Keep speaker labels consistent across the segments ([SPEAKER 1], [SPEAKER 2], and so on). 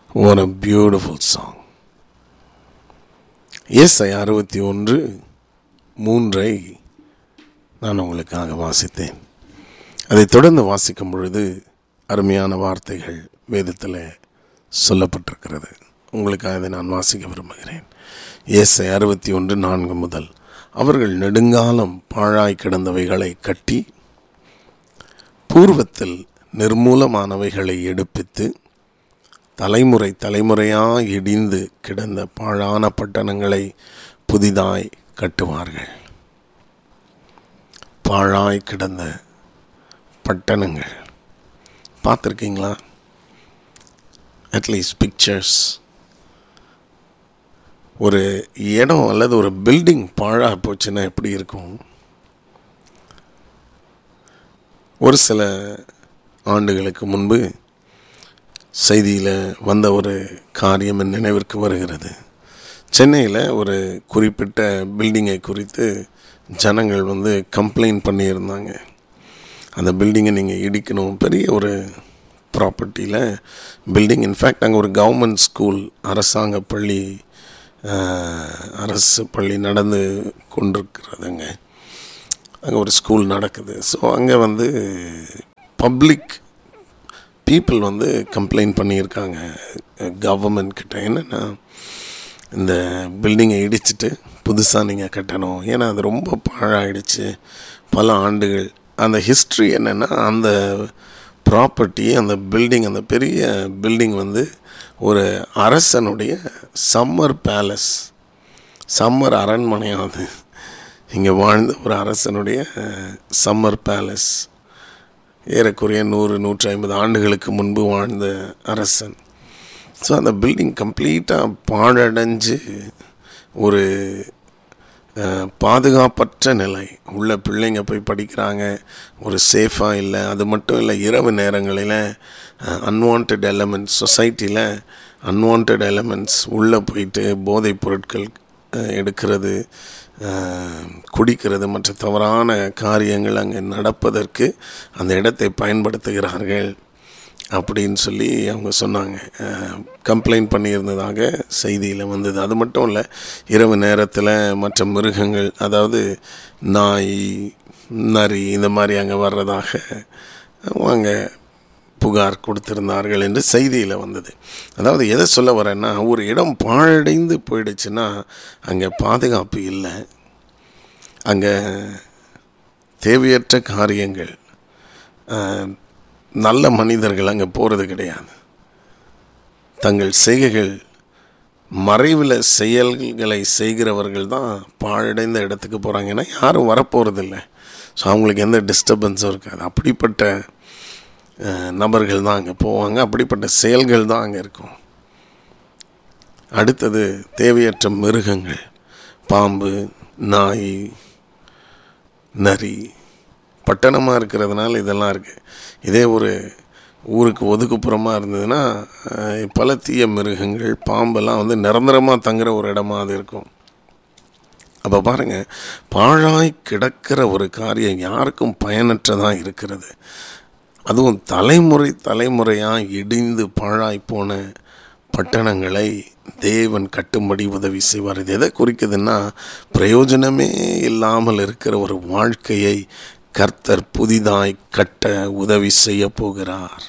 [SPEAKER 1] What a beautiful song. ஏசை அறுபத்தி ஒன்று மூன்றை நான் உங்களுக்காக வாசித்தேன் அதைத் தொடர்ந்து வாசிக்கும் பொழுது அருமையான வார்த்தைகள் வேதத்தில் சொல்லப்பட்டிருக்கிறது உங்களுக்காக இதை நான் வாசிக்க விரும்புகிறேன் ஏசை அறுபத்தி ஒன்று நான்கு முதல் அவர்கள் நெடுங்காலம் பாழாய் கிடந்தவைகளை கட்டி பூர்வத்தில் நிர்மூலமானவைகளை எடுப்பித்து தலைமுறை தலைமுறையாக இடிந்து கிடந்த பாழான பட்டணங்களை புதிதாய் கட்டுவார்கள் பாழாய் கிடந்த பட்டணங்கள் பார்த்துருக்கீங்களா அட்லீஸ்ட் பிக்சர்ஸ் ஒரு இடம் அல்லது ஒரு பில்டிங் பாழாக போச்சுன்னா எப்படி இருக்கும் ஒரு சில ஆண்டுகளுக்கு முன்பு செய்தியில் வந்த ஒரு காரியம் என் நினைவிற்கு வருகிறது சென்னையில் ஒரு குறிப்பிட்ட பில்டிங்கை குறித்து ஜனங்கள் வந்து கம்ப்ளைண்ட் பண்ணியிருந்தாங்க அந்த பில்டிங்கை நீங்கள் இடிக்கணும் பெரிய ஒரு ப்ராப்பர்ட்டியில் பில்டிங் இன்ஃபேக்ட் அங்கே ஒரு கவர்மெண்ட் ஸ்கூல் அரசாங்க பள்ளி அரசு பள்ளி நடந்து கொண்டிருக்கிறதுங்க அங்கே ஒரு ஸ்கூல் நடக்குது ஸோ அங்கே வந்து பப்ளிக் பீப்புள் வந்து கம்ப்ளைண்ட் பண்ணியிருக்காங்க கவர்மெண்ட் கிட்ட என்னென்னா இந்த பில்டிங்கை இடிச்சிட்டு புதுசாக நீங்கள் கட்டணும் ஏன்னா அது ரொம்ப பாழாயிடுச்சு பல ஆண்டுகள் அந்த ஹிஸ்ட்ரி என்னென்னா அந்த ப்ராப்பர்ட்டி அந்த பில்டிங் அந்த பெரிய பில்டிங் வந்து ஒரு அரசனுடைய சம்மர் பேலஸ் சம்மர் அரண்மனையாவது இங்கே வாழ்ந்த ஒரு அரசனுடைய சம்மர் பேலஸ் ஏறக்குறைய நூறு நூற்றி ஐம்பது ஆண்டுகளுக்கு முன்பு வாழ்ந்த அரசன் ஸோ அந்த பில்டிங் கம்ப்ளீட்டாக பாழடைஞ்சு ஒரு பாதுகாப்பற்ற நிலை உள்ள பிள்ளைங்க போய் படிக்கிறாங்க ஒரு சேஃபாக இல்லை அது மட்டும் இல்லை இரவு நேரங்களில் அன்வான்ட் எலமெண்ட்ஸ் சொசைட்டியில் அன்வான்ட் எலமெண்ட்ஸ் உள்ளே போயிட்டு போதைப் பொருட்கள் எடுக்கிறது குடிக்கிறது மற்ற தவறான காரியங்கள் அங்கே நடப்பதற்கு அந்த இடத்தை பயன்படுத்துகிறார்கள் அப்படின்னு சொல்லி அவங்க சொன்னாங்க கம்ப்ளைண்ட் பண்ணியிருந்ததாக செய்தியில் வந்தது அது மட்டும் இல்லை இரவு நேரத்தில் மற்ற மிருகங்கள் அதாவது நாய் நரி இந்த மாதிரி அங்கே வர்றதாக அவங்க புகார் கொடுத்திருந்தார்கள் என்று செய்தியில் வந்தது அதாவது எதை சொல்ல வரேன்னா ஒரு இடம் பாழடைந்து போயிடுச்சுன்னா அங்கே பாதுகாப்பு இல்லை அங்கே தேவையற்ற காரியங்கள் நல்ல மனிதர்கள் அங்கே போகிறது கிடையாது தங்கள் செய்கைகள் மறைவில் செயல்களை செய்கிறவர்கள் தான் பாழடைந்த இடத்துக்கு போகிறாங்க ஏன்னா யாரும் வரப்போகிறதில்ல ஸோ அவங்களுக்கு எந்த டிஸ்டர்பன்ஸும் இருக்காது அப்படிப்பட்ட நபர்கள் தான் அங்கே போவாங்க அப்படிப்பட்ட செயல்கள் தான் அங்கே இருக்கும் அடுத்தது தேவையற்ற மிருகங்கள் பாம்பு நாய் நரி பட்டணமாக இருக்கிறதுனால இதெல்லாம் இருக்குது இதே ஒரு ஊருக்கு ஒதுக்குப்புறமாக இருந்ததுன்னா பல தீய மிருகங்கள் பாம்பெல்லாம் வந்து நிரந்தரமாக தங்குற ஒரு இடமா அது இருக்கும் அப்போ பாருங்கள் பாழாய் கிடக்கிற ஒரு காரியம் யாருக்கும் பயனற்றதாக இருக்கிறது அதுவும் தலைமுறை தலைமுறையாக இடிந்து பாழாய் போன பட்டணங்களை தேவன் கட்டும்படி உதவி செய்வார் இது எதை குறிக்குதுன்னா பிரயோஜனமே இல்லாமல் இருக்கிற ஒரு வாழ்க்கையை கர்த்தர் புதிதாய் கட்ட உதவி செய்ய போகிறார்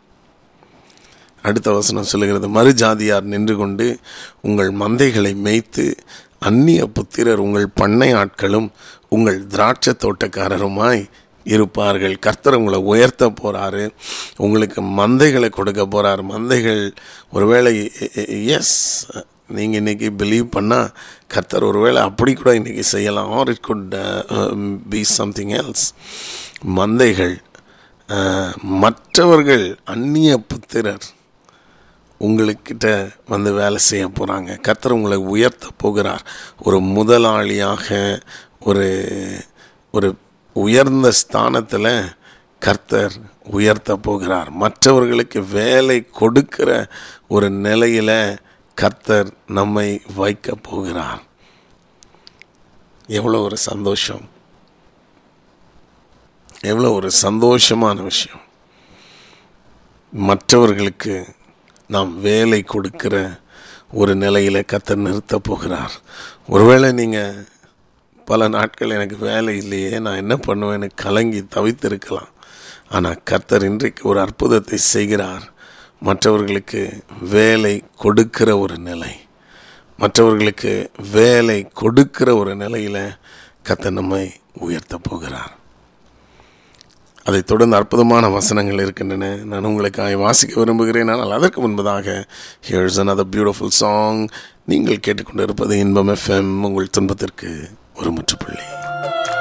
[SPEAKER 1] அடுத்த வசனம் சொல்லுகிறது மறுஜாதியார் நின்று கொண்டு உங்கள் மந்தைகளை மேய்த்து அந்நிய புத்திரர் உங்கள் பண்ணை ஆட்களும் உங்கள் திராட்சை தோட்டக்காரருமாய் இருப்பார்கள் கர்த்தர் உங்களை உயர்த்த போகிறாரு உங்களுக்கு மந்தைகளை கொடுக்க போகிறார் மந்தைகள் ஒருவேளை எஸ் நீங்கள் இன்றைக்கி பிலீவ் பண்ணால் கர்த்தர் ஒருவேளை அப்படி கூட இன்றைக்கி செய்யலாம் or it could be something else மந்தைகள் மற்றவர்கள் அந்நிய புத்திரர் உங்களுக்கிட்ட வந்து வேலை செய்ய போகிறாங்க கர்த்தர் உங்களை உயர்த்த போகிறார் ஒரு முதலாளியாக ஒரு ஒரு உயர்ந்த ஸ்தானத்தில் கர்த்தர் உயர்த்த போகிறார் மற்றவர்களுக்கு வேலை கொடுக்கிற ஒரு நிலையில் கர்த்தர் நம்மை வைக்க போகிறார் எவ்வளோ ஒரு சந்தோஷம் எவ்வளோ ஒரு சந்தோஷமான விஷயம் மற்றவர்களுக்கு நாம் வேலை கொடுக்கிற ஒரு நிலையில் கத்தர் நிறுத்தப் போகிறார் ஒருவேளை நீங்கள் பல நாட்கள் எனக்கு வேலை இல்லையே நான் என்ன பண்ணுவேன்னு கலங்கி தவித்திருக்கலாம் ஆனால் கர்த்தர் இன்றைக்கு ஒரு அற்புதத்தை செய்கிறார் மற்றவர்களுக்கு வேலை கொடுக்கிற ஒரு நிலை மற்றவர்களுக்கு வேலை கொடுக்கிற ஒரு நிலையில் கர்த்தர் நம்மை உயர்த்தப் போகிறார் அதைத் தொடர்ந்து அற்புதமான வசனங்கள் இருக்கின்றன நான் உங்களுக்காக வாசிக்க விரும்புகிறேன் ஆனால் அதற்கு முன்பதாக ஹியர்ஸ் another பியூட்டிஃபுல் சாங் நீங்கள் கேட்டுக்கொண்டிருப்பது இன்பம் எஃப்எம் உங்கள் துன்பத்திற்கு ஒரு முற்றுப்புள்ளி